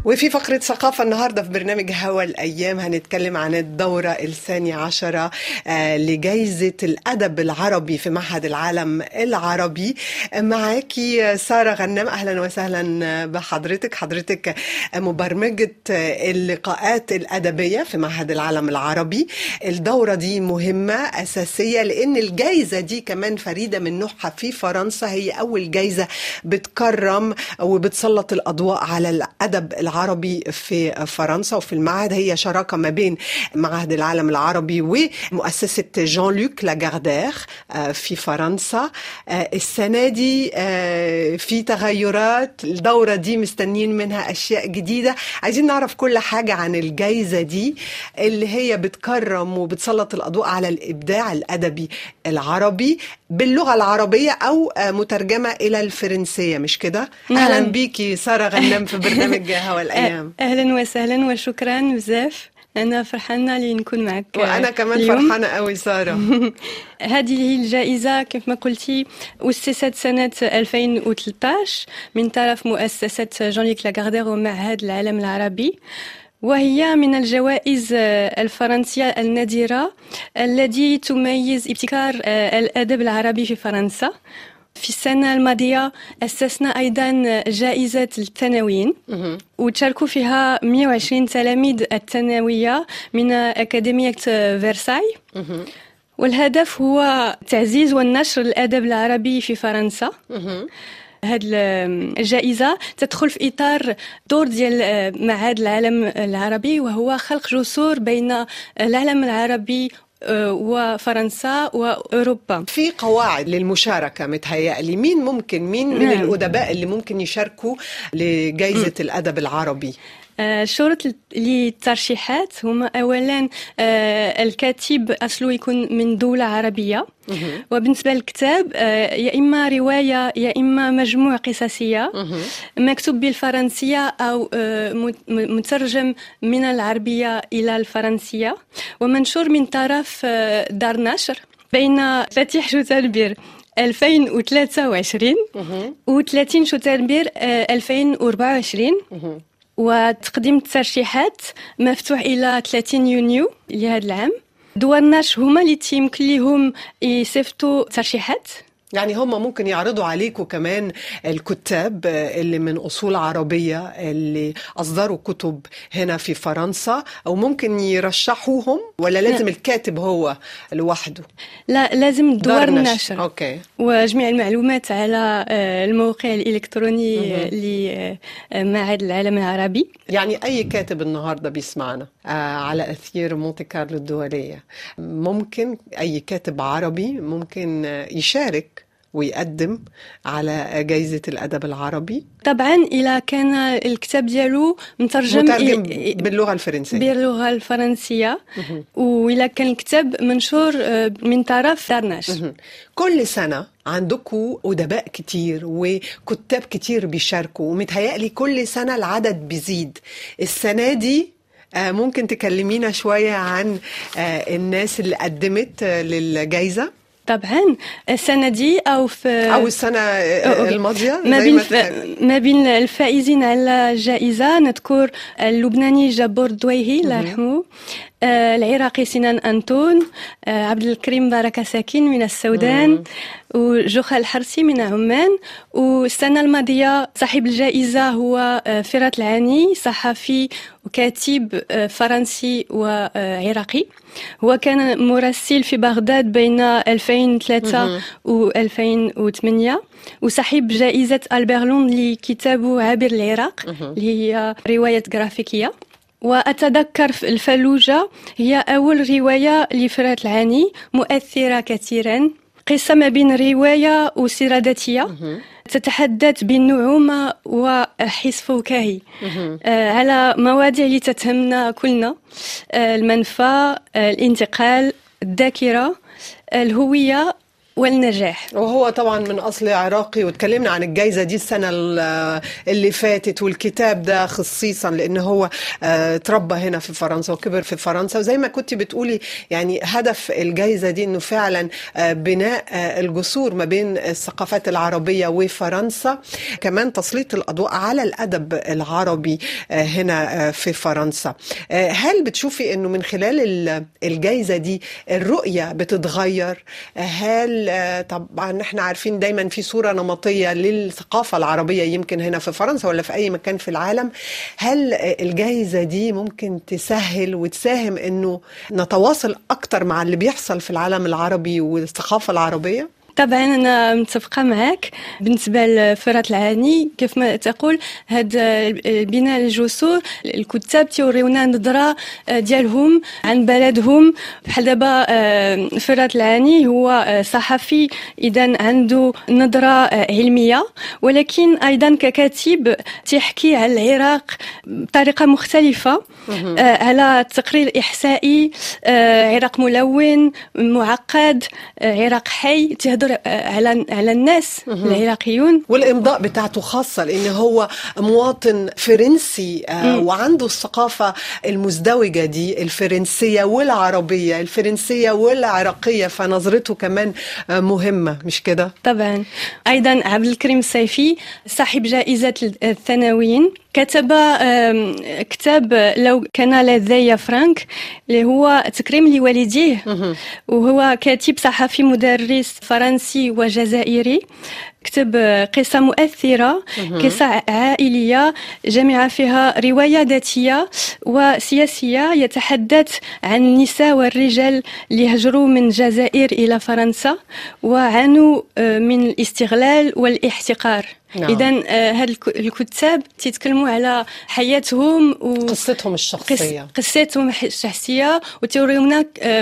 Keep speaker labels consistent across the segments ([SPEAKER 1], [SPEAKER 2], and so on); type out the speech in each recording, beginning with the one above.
[SPEAKER 1] وفي فقرة ثقافة النهاردة في برنامج هوا الأيام هنتكلم عن الدورة الثانية عشرة آه، لجائزة الأدب العربي في معهد العالم العربي معاكي سارة غنام أهلا وسهلا بحضرتك حضرتك مبرمجة اللقاءات الأدبية في معهد العالم العربي الدورة دي مهمة أساسية لأن الجائزة دي كمان فريدة من نوعها في فرنسا هي أول جائزة بتكرم وبتسلط الأضواء على الأدب العربي العربي في فرنسا وفي المعهد هي شراكة ما بين معهد العالم العربي ومؤسسة جان لوك لاجاردير في فرنسا السنة دي في تغيرات الدورة دي مستنيين منها أشياء جديدة عايزين نعرف كل حاجة عن الجايزة دي اللي هي بتكرم وبتسلط الأضواء على الإبداع الأدبي العربي باللغة العربية أو مترجمة إلى الفرنسية مش كده؟ أهلا بيكي سارة غنام في برنامج هوا الأيام
[SPEAKER 2] أهلا وسهلا وشكرا بزاف أنا فرحانة اللي نكون معك
[SPEAKER 1] وأنا كمان اليوم. فرحانة قوي سارة
[SPEAKER 2] هذه الجائزة كيف ما قلتي أسست سنة 2013 من طرف مؤسسة جان ليك لاغاردير ومعهد العالم العربي وهي من الجوائز الفرنسية النادرة التي تميز ابتكار الأدب العربي في فرنسا في السنة الماضية أسسنا أيضا جائزة الثانويين وتشاركوا فيها 120 تلاميذ الثانوية من أكاديمية فرساي والهدف هو تعزيز والنشر الأدب العربي في فرنسا هذه الجائزة تدخل في إطار دور ديال معهد العالم العربي وهو خلق جسور بين العالم العربي وفرنسا واوروبا
[SPEAKER 1] في قواعد للمشاركه متهيألي مين ممكن مين من نعم. الادباء اللي ممكن يشاركوا لجائزه الادب العربي
[SPEAKER 2] شروط للترشيحات هما اولا الكاتب اصله يكون من دوله عربيه وبالنسبه للكتاب يا اما روايه يا اما مجموعه قصصيه مكتوب بالفرنسيه او مترجم من العربية الى الفرنسيه ومنشور من طرف دار نشر بين فتح شوتلبير 2023 و 30 شوتلبير 2024 وتقديم الترشيحات مفتوح الى 30 يونيو لهذا العام دول النشر هما اللي تيمكن ليهم يصيفطوا ترشيحات
[SPEAKER 1] يعني هم ممكن يعرضوا عليكم كمان الكتاب اللي من اصول عربيه اللي اصدروا كتب هنا في فرنسا او ممكن يرشحوهم ولا لازم لا. الكاتب هو لوحده
[SPEAKER 2] لا لازم دور النشر
[SPEAKER 1] اوكي
[SPEAKER 2] وجميع المعلومات على الموقع الالكتروني لمعهد العالم العربي
[SPEAKER 1] يعني اي كاتب النهارده بيسمعنا على اثير مونتي كارلو الدوليه ممكن اي كاتب عربي ممكن يشارك ويقدم على جائزة الأدب العربي
[SPEAKER 2] طبعا إذا كان الكتاب ديالو مترجم,
[SPEAKER 1] مترجم باللغة الفرنسية
[SPEAKER 2] باللغة الفرنسية وإذا كان الكتاب منشور من طرف دارناش
[SPEAKER 1] كل سنة عندكم أدباء كتير وكتاب كتير بيشاركوا ومتهيألي كل سنة العدد بيزيد السنة دي ممكن تكلمينا شوية عن الناس اللي قدمت للجائزة
[SPEAKER 2] طبعا السنة دي أو في
[SPEAKER 1] أو السنة الماضية
[SPEAKER 2] ما بين ف... ما بين الفائزين على الجائزة نذكر اللبناني جبور دويهي الله يرحمه آه العراقي سنان أنتون آه عبد الكريم بركة ساكن من السودان وجوخا الحرسي من عمان والسنة الماضية صاحب الجائزة هو آه فرات العاني صحفي وكاتب فرنسي وعراقي هو كان مراسل في بغداد بين 2003 و 2008 وصاحب جائزة ألبرلون لكتابه عابر العراق اللي هي رواية جرافيكية وأتذكر في الفلوجة هي أول رواية لفرات العاني مؤثرة كثيرا قصة ما بين رواية وسيرة ذاتية تتحدث بالنعومة وحس فكاهي آه على مواضيع اللي تتهمنا كلنا آه المنفى آه الانتقال الذاكرة الهوية والنجاح
[SPEAKER 1] وهو طبعا من اصل عراقي وتكلمنا عن الجائزه دي السنه اللي فاتت والكتاب ده خصيصا لان هو آه، تربى هنا في فرنسا وكبر في فرنسا وزي ما كنت بتقولي يعني هدف الجائزه دي انه فعلا آه، بناء آه، الجسور ما بين الثقافات العربيه وفرنسا كمان تسليط الاضواء على الادب العربي هنا في فرنسا هل بتشوفي انه من خلال الجائزه دي الرؤيه بتتغير هل طبعا احنا عارفين دايما في صوره نمطيه للثقافه العربيه يمكن هنا في فرنسا ولا في اي مكان في العالم هل الجائزه دي ممكن تسهل وتساهم انه نتواصل اكتر مع اللي بيحصل في العالم العربي والثقافه العربيه
[SPEAKER 2] طبعا انا متفقه معك بالنسبه لفرات العاني كيف ما تقول هذا بناء الجسور الكتاب تيوريونا نظره ديالهم عن بلدهم بحال دابا آه، فرات العاني هو آه، صحفي اذا عنده نظره آه، علميه ولكن ايضا ككاتب تحكي على العراق بطريقه مختلفه على تقرير احصائي عراق ملون معقد عراق حي تهضر يقدر على على الناس العراقيون
[SPEAKER 1] والامضاء بتاعته خاصه لان هو مواطن فرنسي آه، وعنده الثقافه المزدوجه دي الفرنسيه والعربيه الفرنسيه والعراقيه فنظرته كمان آه، مهمه مش كده
[SPEAKER 2] طبعا ايضا عبد الكريم السيفي صاحب جائزه الثانويين كتب كتاب لو كان لدي فرانك اللي هو تكريم لوالديه وهو كاتب صحفي مدرس فرنسي وجزائري كتب قصة مؤثرة قصة عائلية جمع فيها رواية ذاتية وسياسية يتحدث عن النساء والرجال اللي هجروا من الجزائر إلى فرنسا وعانوا آه، من الاستغلال والاحتقار نعم. اذا هاد الكتاب تيتكلموا على حياتهم
[SPEAKER 1] وقصتهم الشخصيه
[SPEAKER 2] قصتهم الشخصيه وتوريونا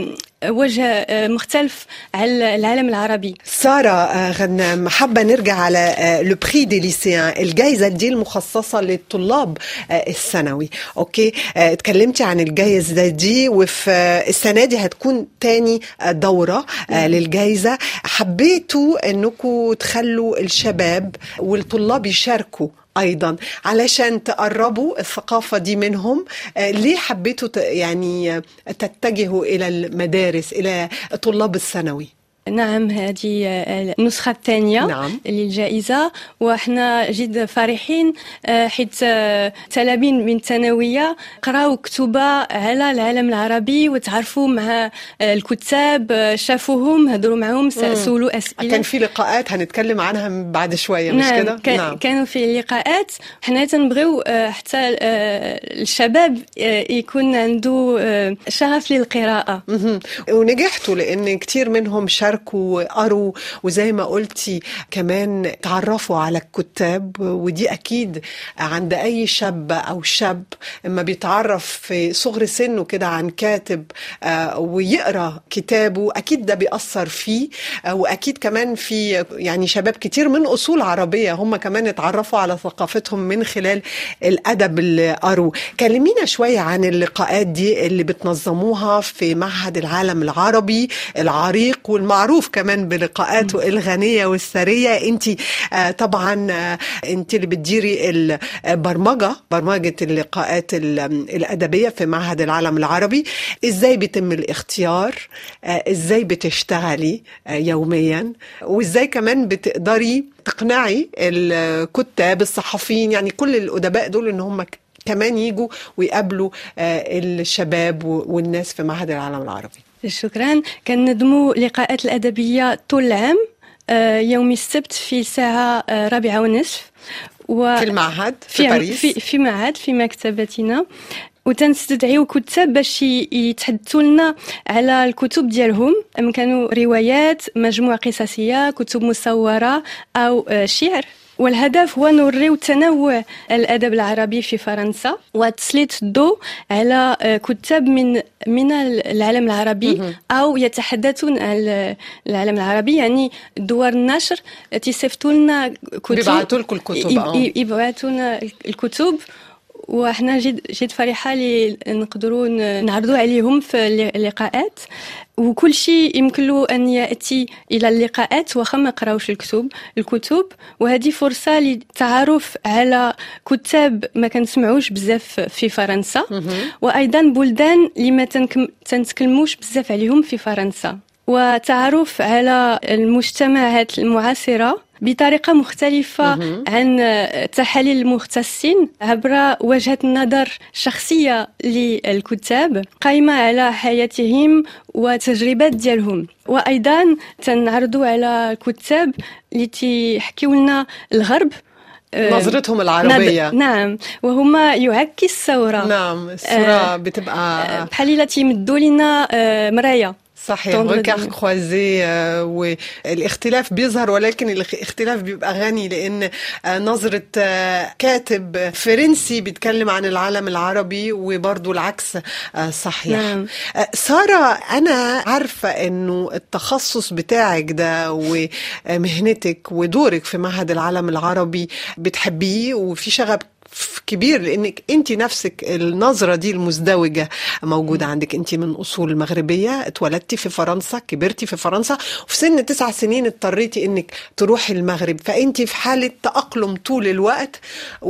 [SPEAKER 2] وجه آه، مختلف على العالم العربي
[SPEAKER 1] سارة آه، غنام حابة نرجع على لو بري دي ليسيان الجائزة دي المخصصة للطلاب آه، الثانوي اوكي اتكلمتي عن الجائزة دي وفي السنة دي هتكون تاني دورة للجائزة حبيتوا انكم تخلوا الشباب والطلاب يشاركوا ايضا علشان تقربوا الثقافه دي منهم آه، ليه حبيتوا يعني تتجهوا الى المدارس الى طلاب الثانوي
[SPEAKER 2] نعم هذه آه، النسخة الثانية نعم. للجائزة وإحنا جد فرحين آه، حيث آه، تلاميذ من الثانوية قراوا كتبة على العالم العربي وتعرفوا مع الكتاب شافوهم هضروا معهم سألوا أسئلة
[SPEAKER 1] كان في لقاءات هنتكلم عنها بعد شوية مش
[SPEAKER 2] نعم. كده؟ نعم كانوا في لقاءات حنا تنبغيو حتى الشباب يكون عنده شغف للقراءة
[SPEAKER 1] ونجحتوا لأن كتير منهم شاركوا شاركوا وقروا وزي ما قلتي كمان تعرفوا على الكتاب ودي اكيد عند اي شاب او شاب اما بيتعرف في صغر سنه كده عن كاتب آه، ويقرا كتابه اكيد ده بيأثر فيه آه، واكيد كمان في يعني شباب كتير من اصول عربيه هم كمان اتعرفوا على ثقافتهم من خلال الادب اللي قروا كلمينا شويه عن اللقاءات دي اللي بتنظموها في معهد العالم العربي العريق والمعروف معروف كمان بلقاءاته الغنية والثرية انت آه، طبعا آه، انت اللي بتديري البرمجة برمجة اللقاءات الأدبية في معهد العالم العربي ازاي بيتم الاختيار آه، ازاي بتشتغلي يوميا وازاي كمان بتقدري تقنعي الكتاب الصحفيين يعني كل الأدباء دول ان هم كمان يجوا ويقابلوا الشباب والناس في معهد العالم العربي
[SPEAKER 2] شكرا كندموا لقاءات الأدبية طول العام آه، يوم السبت في الساعة آه، رابعة ونصف
[SPEAKER 1] و في المعهد في, في باريس
[SPEAKER 2] في, في معهد في مكتبتنا وتنستدعيو كتاب باش يتحدثوا لنا على الكتب ديالهم كانوا روايات مجموعة قصصية كتب مصورة أو آه، شعر والهدف هو نوريو تنوع الادب العربي في فرنسا وتسليط الضوء على آه، كتاب من من العالم العربي او يتحدثون عن العالم العربي يعني دوار النشر تيصيفطوا لنا
[SPEAKER 1] كتب بيبعثوا لكم الكتب
[SPEAKER 2] آه. يبعثوا لنا الكتب وحنا جد جد فرحة اللي نقدروا نعرضوا عليهم في اللقاءات وكل شيء يمكن له أن يأتي إلى اللقاءات وخا ما يقراوش الكتب الكتب وهذه فرصة للتعرف على كتاب ما كنسمعوش بزاف في فرنسا وأيضا بلدان اللي ما تنتكلموش بزاف عليهم في فرنسا وتعرف على المجتمعات المعاصرة بطريقة مختلفة عن تحاليل المختصين عبر وجهة نظر شخصية للكتاب قائمة على حياتهم وتجربات ديالهم وأيضا تنعرضوا على الكتاب اللي تيحكيو لنا الغرب
[SPEAKER 1] نظرتهم العربية
[SPEAKER 2] نعم وهما يعكس الثورة
[SPEAKER 1] نعم الصورة بتبقى
[SPEAKER 2] بحال تيمدوا لنا مراية
[SPEAKER 1] صحيح ريكار كروزي والاختلاف بيظهر ولكن الاختلاف بيبقى غني لان نظره كاتب فرنسي بيتكلم عن العالم العربي وبرضه العكس صحيح نعم. ساره انا عارفه انه التخصص بتاعك ده ومهنتك ودورك في معهد العالم العربي بتحبيه وفي شغف كبير لانك انت نفسك النظره دي المزدوجه موجوده عندك انت من اصول مغربيه اتولدتي في فرنسا كبرتي في فرنسا وفي سن تسع سنين اضطريتي انك تروحي المغرب فانت في حاله تاقلم طول الوقت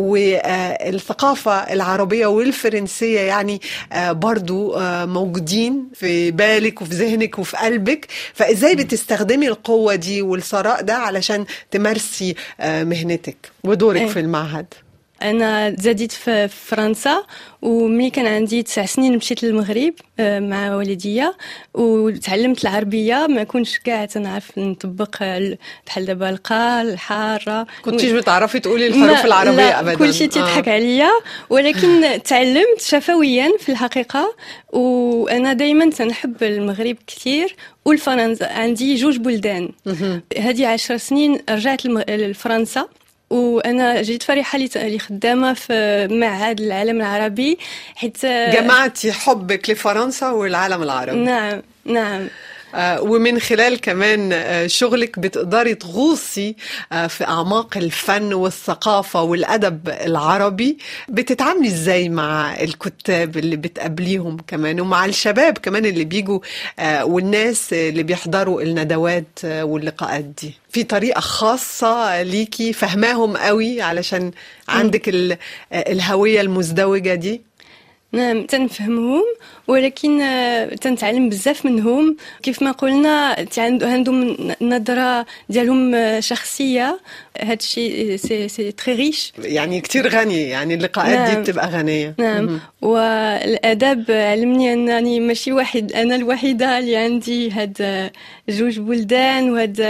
[SPEAKER 1] والثقافه العربيه والفرنسيه يعني برضو موجودين في بالك وفي ذهنك وفي قلبك فازاي بتستخدمي القوه دي والثراء ده علشان تمارسي مهنتك ودورك في المعهد
[SPEAKER 2] انا زاديت في فرنسا وملي كان عندي تسع سنين مشيت للمغرب مع والديا وتعلمت العربيه ما كنتش كاع تنعرف نطبق بحال دابا القال الحاره
[SPEAKER 1] كنتيش بتعرفي تقولي الحروف العربيه
[SPEAKER 2] لا
[SPEAKER 1] ابدا
[SPEAKER 2] كل شيء تضحك آه. عليا ولكن تعلمت شفويا في الحقيقه وانا دائما تنحب المغرب كثير والفرنسا عندي جوج بلدان هذه عشر سنين رجعت لفرنسا وانا جيت فرحه اللي خدامه في معهد العالم العربي حيت
[SPEAKER 1] جمعتي حبك لفرنسا والعالم العربي
[SPEAKER 2] نعم نعم
[SPEAKER 1] ومن خلال كمان شغلك بتقدري تغوصي في اعماق الفن والثقافه والادب العربي بتتعاملي ازاي مع الكتاب اللي بتقابليهم كمان ومع الشباب كمان اللي بيجوا والناس اللي بيحضروا الندوات واللقاءات دي في طريقه خاصه ليكي فهماهم قوي علشان عندك الهويه المزدوجه دي
[SPEAKER 2] نعم تنفهمهم ولكن تنتعلم بزاف منهم كيف ما قلنا عندهم نظرة ديالهم شخصية هذا الشيء سي سي تري ريش
[SPEAKER 1] يعني كثير غني يعني اللقاءات نعم. دي بتبقى غنية
[SPEAKER 2] نعم والأدب علمني أنني ماشي واحد أنا الوحيدة اللي عندي هاد جوج بلدان وهاد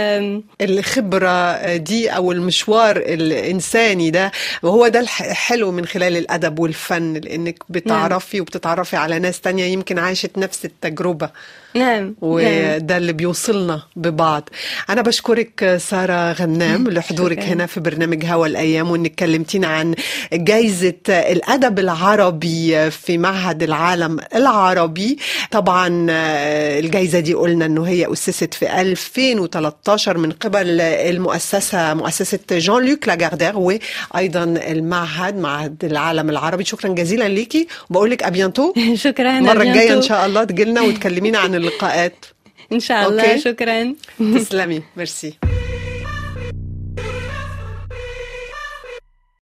[SPEAKER 1] الخبرة دي أو المشوار الإنساني ده وهو ده الحلو من خلال الأدب والفن لأنك بتعرفي نعم. وبتتعرفي على ناس تانية يمكن عاشت نفس التجربة
[SPEAKER 2] نعم
[SPEAKER 1] وده اللي بيوصلنا ببعض أنا بشكرك سارة غنام لحضورك هنا في برنامج هوا الأيام وإنك كلمتينا عن جايزة الأدب العربي في معهد العالم العربي طبعا الجايزة دي قلنا أنه هي أسست في 2013 من قبل المؤسسة مؤسسة جان لوك لاجاردير وأيضا المعهد معهد العالم العربي شكرا جزيلا ليكي وبقول لك أبيانتو
[SPEAKER 2] شكرا
[SPEAKER 1] المرة الجاية إن شاء الله تجيلنا وتكلمينا عن اللقاءات
[SPEAKER 2] ان شاء الله
[SPEAKER 1] أوكي.
[SPEAKER 2] شكرا
[SPEAKER 1] تسلمي ميرسي